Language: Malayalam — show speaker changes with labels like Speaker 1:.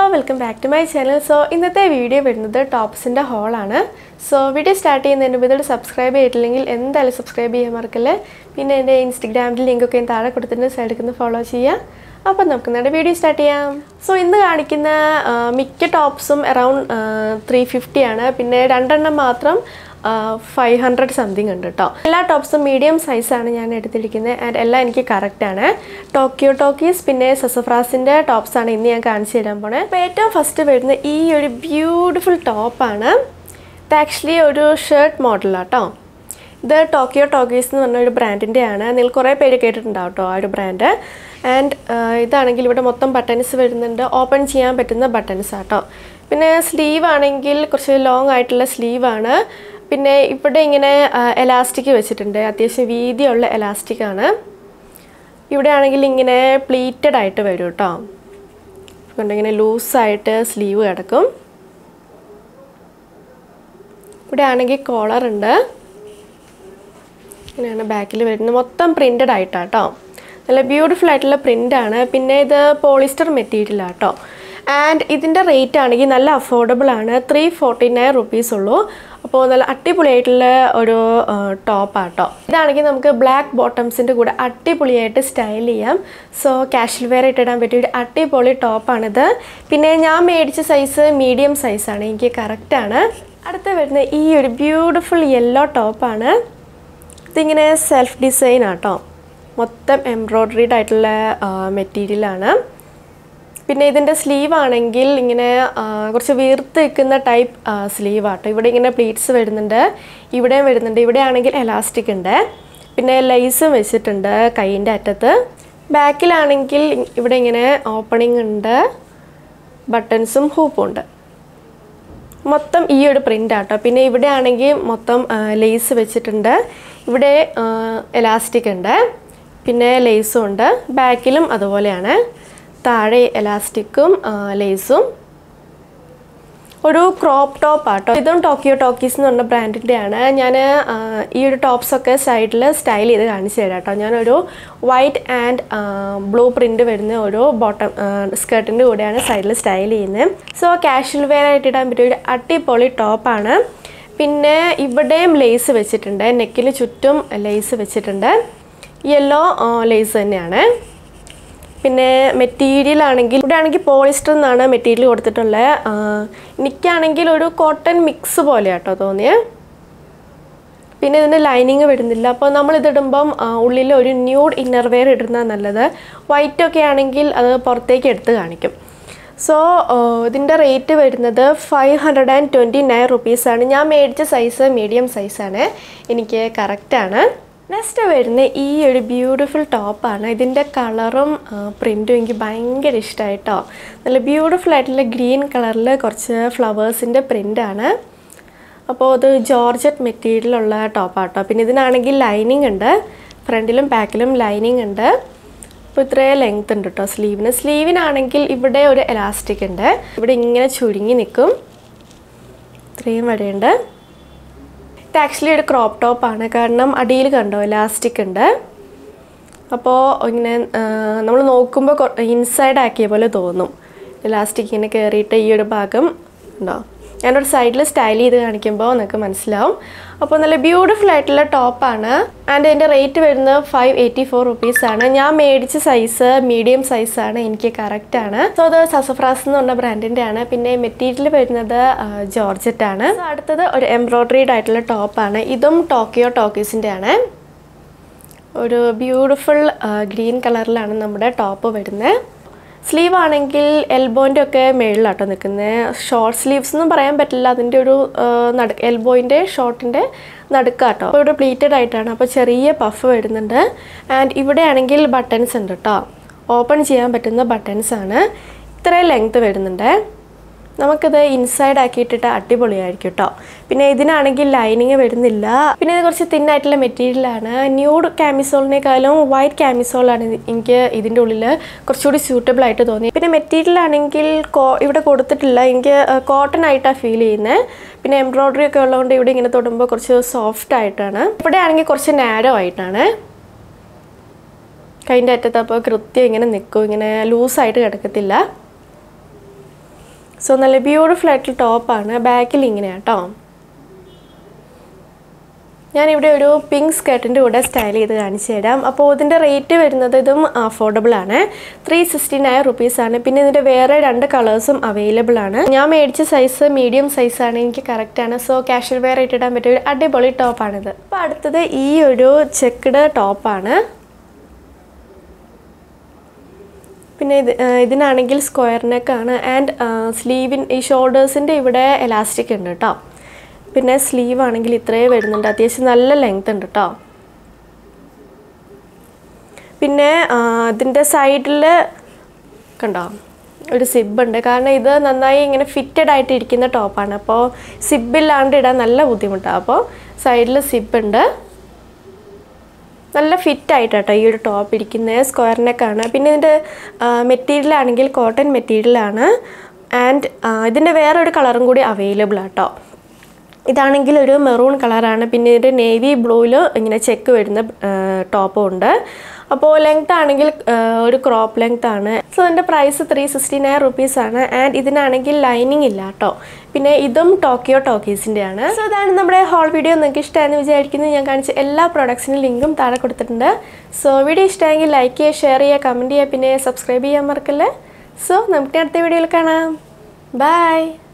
Speaker 1: welcome back to my channel so ഇന്നത്തെ വീഡിയോ വരുന്നത് ടോപ്സിൻ്റെ ഹോളാണ് സോ വീഡിയോ സ്റ്റാർട്ട് ചെയ്യുന്നതിന് മുമ്പ് ഇതോട് സബ്സ്ക്രൈബ് ചെയ്തിട്ടില്ലെങ്കിൽ എന്തായാലും സബ്സ്ക്രൈബ് ചെയ്യാൻ മറക്കല്ലേ പിന്നെ എൻ്റെ ഇൻസ്റ്റഗ്രാമിൽ ലിങ്കൊക്കെ ഞാൻ താഴെ കൊടുത്തിട്ട് സൈഡിൽ ഫോളോ ചെയ്യാം അപ്പോൾ നമുക്ക് നമ്മുടെ വീഡിയോ സ്റ്റാർട്ട് ചെയ്യാം സോ ഇന്ന് കാണിക്കുന്ന ആ, മിക്ക ടോപ്സും അറൗണ്ട് ത്രീ ഫിഫ്റ്റി ആണ് പിന്നെ രണ്ടെണ്ണം മാത്രം ഫൈവ് ഹൺഡ്രഡ് സംതിങ് ഉണ്ട് കേട്ടോ എല്ലാ ടോപ്സും മീഡിയം സൈസാണ് ഞാൻ എടുത്തിരിക്കുന്നത് ആൻഡ് എല്ലാം എനിക്ക് കറക്റ്റാണ് ടോക്കിയോ ടോക്കീസ് പിന്നെ സസഫ്രാസിൻ്റെ ടോപ്സാണ് ഇന്ന് ഞാൻ കാണിച്ചു തരാൻ പോണേ അപ്പോൾ ഏറ്റവും ഫസ്റ്റ് വരുന്ന ഈ ഒരു ബ്യൂട്ടിഫുൾ ടോപ്പാണ് ഇത് ആക്ച്വലി ഒരു ഷർട്ട് മോഡലാട്ടോ ഇത് ടോക്കിയോ ടോക്കീസ് എന്ന് പറഞ്ഞ ഒരു ബ്രാൻഡിൻ്റെ ആണ് നിങ്ങൾ കുറേ പേര് കേട്ടിട്ടുണ്ടാവും കേട്ടോ ആ ഒരു ബ്രാൻഡ് ആൻഡ് ഇതാണെങ്കിൽ ഇവിടെ മൊത്തം ബട്ടൺസ് വരുന്നുണ്ട് ഓപ്പൺ ചെയ്യാൻ പറ്റുന്ന ബട്ടൺസ് ആട്ടോ പിന്നെ സ്ലീവ് ആണെങ്കിൽ കുറച്ച് ലോങ് ആയിട്ടുള്ള സ്ലീവാണ് പിന്നെ ഇവിടെ ഇങ്ങനെ എലാസ്റ്റിക് വെച്ചിട്ടുണ്ട് അത്യാവശ്യം വീതിയുള്ള എലാസ്റ്റിക് ആണ് ഇവിടെ ആണെങ്കിൽ ഇങ്ങനെ പ്ലീറ്റഡ് ആയിട്ട് വരും കേട്ടോ കൊണ്ട് ഇങ്ങനെ ലൂസായിട്ട് സ്ലീവ് കിടക്കും ഇവിടെ ആണെങ്കിൽ കോളർ ഉണ്ട് ഇങ്ങനെയാണ് ബാക്കിൽ വരുന്നത് മൊത്തം പ്രിൻറ്റഡ് ആയിട്ടാട്ടോ നല്ല ബ്യൂട്ടിഫുൾ ആയിട്ടുള്ള പ്രിൻ്റാണ് പിന്നെ ഇത് പോളിസ്റ്റർ മെറ്റീരിയൽ ആട്ടോ ആൻഡ് ഇതിൻ്റെ റേറ്റ് ആണെങ്കിൽ നല്ല അഫോർഡബിൾ ആണ് ത്രീ ഫോർട്ടി നയൻ റുപ്പീസ് ഉള്ളൂ അപ്പോൾ നല്ല അടിപൊളിയായിട്ടുള്ള ഒരു ടോപ്പാട്ടോ ഇതാണെങ്കിൽ നമുക്ക് ബ്ലാക്ക് ബോട്ടംസിൻ്റെ കൂടെ അടിപൊളിയായിട്ട് സ്റ്റൈൽ ചെയ്യാം സോ കാഷ്വൽ വെയർ ആയിട്ട് ഇടാൻ പറ്റിയ ഒരു അടിപൊളി ടോപ്പാണിത് പിന്നെ ഞാൻ മേടിച്ച സൈസ് മീഡിയം സൈസാണ് എനിക്ക് കറക്റ്റാണ് അടുത്ത വരുന്ന ഈ ഒരു ബ്യൂട്ടിഫുൾ യെല്ലോ ടോപ്പാണ് ഇതിങ്ങനെ സെൽഫ് ഡിസൈൻ ആട്ടോ മൊത്തം എംബ്രോയ്ഡറീഡ് ആയിട്ടുള്ള മെറ്റീരിയലാണ് പിന്നെ ഇതിൻ്റെ സ്ലീവ് ആണെങ്കിൽ ഇങ്ങനെ ആ, കുറച്ച് വീർത്ത് നിൽക്കുന്ന ടൈപ്പ് സ്ലീവ് ആട്ടോ ഇവിടെ ഇങ്ങനെ പ്ലീറ്റ്സ് വരുന്നുണ്ട് ഇവിടെയും വരുന്നുണ്ട് ഇവിടെ ആണെങ്കിൽ എലാസ്റ്റിക് ഉണ്ട് പിന്നെ ലൈസും വെച്ചിട്ടുണ്ട് കൈയിൻ്റെ അറ്റത്ത് ബാക്കിലാണെങ്കിൽ ഇവിടെ ഇങ്ങനെ ഓപ്പണിംഗ് ഉണ്ട് ബട്ടൺസും ഹൂപ്പും ഉണ്ട് മൊത്തം ഈ ഒരു പ്രിൻ്റ് ആട്ടോ പിന്നെ ഇവിടെ ആണെങ്കിൽ മൊത്തം ലേസ് വെച്ചിട്ടുണ്ട് ഇവിടെ എലാസ്റ്റിക് ഉണ്ട് പിന്നെ ലേസും ഉണ്ട് ബാക്കിലും അതുപോലെയാണ് താഴെ എലാസ്റ്റിക്കും ലേസും ഒരു ക്രോപ്പ് ടോപ്പ് ആട്ടോ ഇതും ടോക്കിയോ ടോക്കീസ് എന്ന് പറഞ്ഞ ബ്രാൻഡിൻ്റെ ആണ് ഞാൻ ഈ ഒരു ടോപ്സൊക്കെ സൈഡിൽ സ്റ്റൈൽ ചെയ്ത് കാണിച്ചു തരാം കേട്ടോ ഞാനൊരു വൈറ്റ് ആൻഡ് ബ്ലൂ പ്രിൻ്റ് വരുന്ന ഒരു ബോട്ടം സ്കേർട്ടിൻ്റെ കൂടെയാണ് സൈഡിൽ സ്റ്റൈൽ ചെയ്യുന്നത് സോ കാഷ്വൽ വെയർ ആയിട്ട് ഇടാൻ പറ്റിയ ഒരു അടിപൊളി ടോപ്പാണ് പിന്നെ ഇവിടെയും ലേസ് വെച്ചിട്ടുണ്ട് നെക്കിന് ചുറ്റും ലേസ് വെച്ചിട്ടുണ്ട് യെല്ലോ ലേസ് തന്നെയാണ് പിന്നെ മെറ്റീരിയൽ ആണെങ്കിൽ ഇവിടെ ആണെങ്കിൽ പോളിസ്റ്റർ എന്നാണ് മെറ്റീരിയൽ കൊടുത്തിട്ടുള്ളത് ആ, എനിക്കാണെങ്കിൽ ഒരു കോട്ടൺ മിക്സ് പോലെ കേട്ടോ തോന്നിയത് പിന്നെ ഇതിൻ്റെ ലൈനിങ് വരുന്നില്ല അപ്പോൾ നമ്മൾ ഇതിടുമ്പം ആ, ഉള്ളിൽ ഒരു ന്യൂഡ് ഇന്നർ വെയർ ഇടുന്നത് നല്ലത് വൈറ്റ് ഒക്കെ ആണെങ്കിൽ അത് പുറത്തേക്ക് എടുത്ത് കാണിക്കും സോ ഇതിൻ്റെ റേറ്റ് വരുന്നത് five hundred and twenty nine റുപ്പീസാണ് ഞാൻ മേടിച്ച സൈസ് മീഡിയം സൈസാണ് എനിക്ക് കറക്റ്റാണ് നെക്സ്റ്റ് വരുന്ന ഈ ഒരു ബ്യൂട്ടിഫുൾ ടോപ്പാണ് ഇതിൻ്റെ കളറും പ്രിൻറ്റും എനിക്ക് ഭയങ്കര ഇഷ്ടമായിട്ടോ നല്ല ബ്യൂട്ടിഫുൾ ആയിട്ടുള്ള ഗ്രീൻ കളറിൽ കുറച്ച് ഫ്ലവേഴ്സിൻ്റെ പ്രിൻ്റാണ് അപ്പോൾ ഇത് ജോർജറ്റ് മെറ്റീരിയലുള്ള ടോപ്പാട്ടോ പിന്നെ ഇതിനാണെങ്കിൽ ലൈനിങ് ഉണ്ട് ഫ്രണ്ടിലും ബാക്കിലും ലൈനിങ് ഉണ്ട് അപ്പോൾ ഇത്രയും ലെങ്ത് ഉണ്ട് കേട്ടോ സ്ലീവിന് സ്ലീവിനാണെങ്കിൽ ഇവിടെ ഒരു എലാസ്റ്റിക് ഉണ്ട് ഇവിടെ ഇങ്ങനെ ചുരുങ്ങി നിൽക്കും ഇത്രയും വരെയുണ്ട് ഇത് ആക്ച്വലി ഒരു ക്രോപ്പ് ടോപ്പാണ് കാരണം അടിയിൽ കണ്ടോ എലാസ്റ്റിക് ഉണ്ട് അപ്പോൾ ഇങ്ങനെ നമ്മൾ നോക്കുമ്പോൾ ഇൻസൈഡ് ആക്കിയ പോലെ തോന്നും എലാസ്റ്റിക് ഇങ്ങനെ കയറിയിട്ട് ഈ ഒരു ഭാഗം ഉണ്ടോ ഞാനൊരു സൈഡിൽ സ്റ്റൈൽ ചെയ്ത് കാണിക്കുമ്പോൾ നിങ്ങൾക്ക് മനസ്സിലാവും അപ്പോൾ നല്ല ബ്യൂട്ടിഫുൾ ആയിട്ടുള്ള ടോപ്പാണ് ആൻഡ് എൻ്റെ റേറ്റ് വരുന്നത് ഫൈവ് എയ്റ്റി ഫോർ റുപ്പീസാണ് ഞാൻ മേടിച്ച സൈസ് മീഡിയം സൈസാണ് എനിക്ക് കറക്റ്റാണ് സോ അത് സസഫ്രാസ് എന്ന് പറഞ്ഞ ബ്രാൻഡിൻ്റെ ആണ് പിന്നെ മെറ്റീരിയൽ വരുന്നത് ജോർജറ്റ് ആണ് So, അടുത്തത് ഒരു എംബ്രോയ്ഡറീഡ് ആയിട്ടുള്ള ടോപ്പാണ് ഇതും ടോക്കിയോ ടോക്കീസിൻ്റെ ആണ് ഒരു ബ്യൂട്ടിഫുൾ ഗ്രീൻ കളറിലാണ് നമ്മുടെ ടോപ്പ് വരുന്നത് സ്ലീവ് ആണെങ്കിൽ എൽബോൻ്റെ ഒക്കെ മേളിലാട്ടോ നിൽക്കുന്നത് ഷോർട്ട് സ്ലീവ്സ് ഒന്നും പറയാൻ പറ്റില്ല അതിൻ്റെ ഒരു നടു എൽബോയിൻ്റെ ഷോർട്ടിൻ്റെ നടുക്കാട്ടോ അപ്പോൾ ഇവിടെ പ്ലീറ്റഡ് ആയിട്ടാണ് അപ്പോൾ ചെറിയ പഫ് വരുന്നുണ്ട് ആൻഡ് ഇവിടെ ആണെങ്കിൽ ബട്ടൺസ് ഉണ്ട് കേട്ടോ ഓപ്പൺ ചെയ്യാൻ പറ്റുന്ന ബട്ടൺസ് ആണ് ഇത്രയും ലെങ്ത് വരുന്നുണ്ട് നമുക്കിത് ഇൻസൈഡ് ആക്കിയിട്ടിട്ട് അടിപൊളിയായിരിക്കും കേട്ടോ പിന്നെ ഇതിനാണെങ്കിൽ ലൈനിങ് വരുന്നില്ല പിന്നെ ഇത് കുറച്ച് തിന്നായിട്ടുള്ള മെറ്റീരിയലാണ് ന്യൂഡ് ക്യാമിസോളിനേക്കാളും വൈറ്റ് ക്യാമിസോളാണ് ഇത് എനിക്ക് ഇതിൻ്റെ ഉള്ളിൽ കുറച്ചുകൂടി സ്യൂട്ടബിൾ ആയിട്ട് തോന്നി പിന്നെ മെറ്റീരിയൽ ആണെങ്കിൽ കോ ഇവിടെ കൊടുത്തിട്ടില്ല എനിക്ക് കോട്ടൺ ആയിട്ടാണ് ഫീൽ ചെയ്യുന്നത് പിന്നെ എംബ്രോയ്ഡറി ഒക്കെ ഉള്ളതുകൊണ്ട് ഇവിടെ ഇങ്ങനെ തൊടുമ്പോൾ കുറച്ച് സോഫ്റ്റ് ആയിട്ടാണ് ഇവിടെ ആണെങ്കിൽ കുറച്ച് നാരോ ആയിട്ടാണ് കൈൻ്റെ അറ്റത്ത് അപ്പോൾ കൃത്യം ഇങ്ങനെ നിൽക്കും ഇങ്ങനെ ലൂസായിട്ട് കിടക്കത്തില്ല സോ നല്ല ബ്യൂട്ടിഫുൾ ആയിട്ടുള്ള ടോപ്പാണ് ബാക്കിൽ ഇങ്ങനെയാണ് കേട്ടോ ഞാനിവിടെ ഒരു പിങ്ക് സ്കർട്ടിൻ്റെ കൂടെ സ്റ്റൈൽ ചെയ്ത് കാണിച്ചു തരാം അപ്പോൾ ഇതിൻ്റെ റേറ്റ് വരുന്നത് ഇതും അഫോർഡബിൾ ആണ് ത്രീ സിക്സ്റ്റി നയൻ റുപ്പീസാണ് പിന്നെ ഇതിൻ്റെ വേറെ രണ്ട് കളേഴ്സും അവൈലബിൾ ആണ് ഞാൻ മേടിച്ച സൈസ് മീഡിയം സൈസാണ് എനിക്ക് കറക്റ്റാണ് സോ കാഷ്വൽ വെയർ ആയിട്ട് ഇടാൻ പറ്റിയ ഒരു അടിപൊളി ടോപ്പാണിത് അപ്പോൾ അടുത്തത് ഈ ഒരു ചെക്ക്ഡ് ടോപ്പാണ് പിന്നെ ഇത് ആ, ഇതിനാണെങ്കിൽ സ്ക്വയർ നെക്കാണ് ആൻഡ് സ്ലീവിൻ ഈ ഷോൾഡേഴ്സിൻ്റെ ഇവിടെ എലാസ്റ്റിക് ഉണ്ട് കേട്ടോ പിന്നെ സ്ലീവ് ആണെങ്കിൽ ഇത്രയേ വരുന്നുണ്ട് അത്യാവശ്യം നല്ല ലെങ്ത് ഉണ്ട് കേട്ടോ പിന്നെ ആ, ഇതിൻ്റെ സൈഡിൽ കണ്ടോ ഒരു സിബ് ഉണ്ട് കാരണം ഇത് നന്നായി ഇങ്ങനെ ഫിറ്റഡ് ആയിട്ട് ഇരിക്കുന്ന ടോപ്പാണ് അപ്പോൾ സിബില്ലാണ്ട് ഇടാൻ നല്ല ബുദ്ധിമുട്ടാണ് അപ്പോൾ സൈഡിൽ സിബ് ഉണ്ട് നല്ല ഫിറ്റ് ആയിട്ട് കേട്ടോ ഈ ഒരു ടോപ്പ് ഇരിക്കുന്നത് സ്ക്വയർ നെക്കാണ് പിന്നെ ഇതിൻ്റെ മെറ്റീരിയൽ ആണെങ്കിൽ കോട്ടൺ മെറ്റീരിയലാണ് ആൻഡ് ഇതിൻ്റെ വേറൊരു കളറും കൂടി അവൈലബിൾ ആട്ടോ ഇതാണെങ്കിൽ ഒരു മെറൂൺ കളറാണ് പിന്നെ ഇതിൻ്റെ നേവി ബ്ലൂവിൽ ഇങ്ങനെ ചെക്ക് വരുന്ന ടോപ്പും ഉണ്ട് അപ്പോൾ ലെങ്ത് ആണെങ്കിൽ ആ, ഒരു ക്രോപ്പ് ലെങ്ത് ആണ് സോ ഇതിൻ്റെ price three sixty nine rupees ആണ് ആൻഡ് ഇതിനാണെങ്കിൽ ലൈനിങ് ഇല്ല കേട്ടോ പിന്നെ ഇതും ടോക്കിയോ ടോക്കീസിൻ്റെ ആണ് സോ ഇതാണ് നമ്മുടെ ഹോൾ വീഡിയോ നിങ്ങൾക്ക് ഇഷ്ടമായെന്ന് വിചാരിക്കുന്നു ഞാൻ കാണിച്ച എല്ലാ പ്രോഡക്ട്സിനും ലിങ്കും താഴെ കൊടുത്തിട്ടുണ്ട് സോ വീഡിയോ ഇഷ്ടമായെങ്കിൽ ലൈക്ക് ചെയ്യുക ഷെയർ ചെയ്യുക കമൻറ്റ് ചെയ്യുക പിന്നെ സബ്സ്ക്രൈബ് ചെയ്യാൻ മറക്കല്ലേ സോ നമുക്ക് അടുത്ത വീഡിയോയിൽ കാണാം ബൈ